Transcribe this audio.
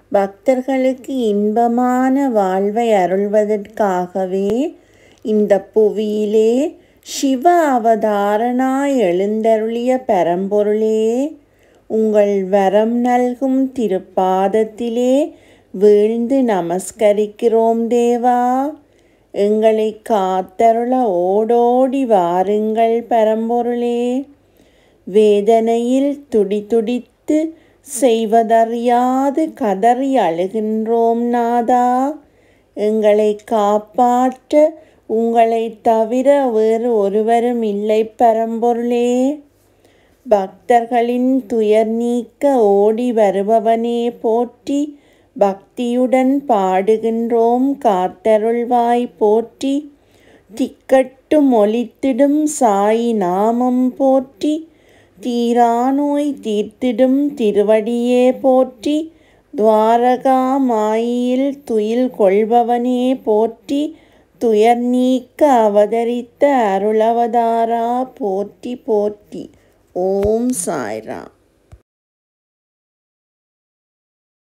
பக்தர்களுக்கு இன்பமான வாழ்வை அருள்வதற்காகவே இந்த புவியிலே சிவ அவதாரனாய் எழுந்தருளிய பரம்பொருளே உங்கள் வரம் நல்கும் திருப்பாதத்திலே வீழ்ந்து நமஸ்கரிக்கிறோம் தேவா எங்களை காத்தருள ஓடோடி வாருங்கள் பரம்பொருளே வேதனையில் துடிதுடித்து செய்வதறியாது கதறி அழுகின்றோம் நாதா எங்களை காப்பாற்ற உங்களை தவிர வேறு ஒருவரும் இல்லை பரம்பொருளே பக்தர்களின் துயர் நீக்க ஓடி வருபவனே போற்றி பக்தியுடன் பாடுகின்றோம் காத்தருள்வாய் போற்றி திக்கட்டும் ஒலித்திடும் சாயி நாமம் போற்றி தீராநோய் தீர்த்திடும் திருவடியே போற்றி துவாரகா மாயில் துயில் கொள்பவனே போற்றி துயர் நீக்க அவதரித்த அருளவதாரா போற்றி போற்றி ஓம் சாய்ராம்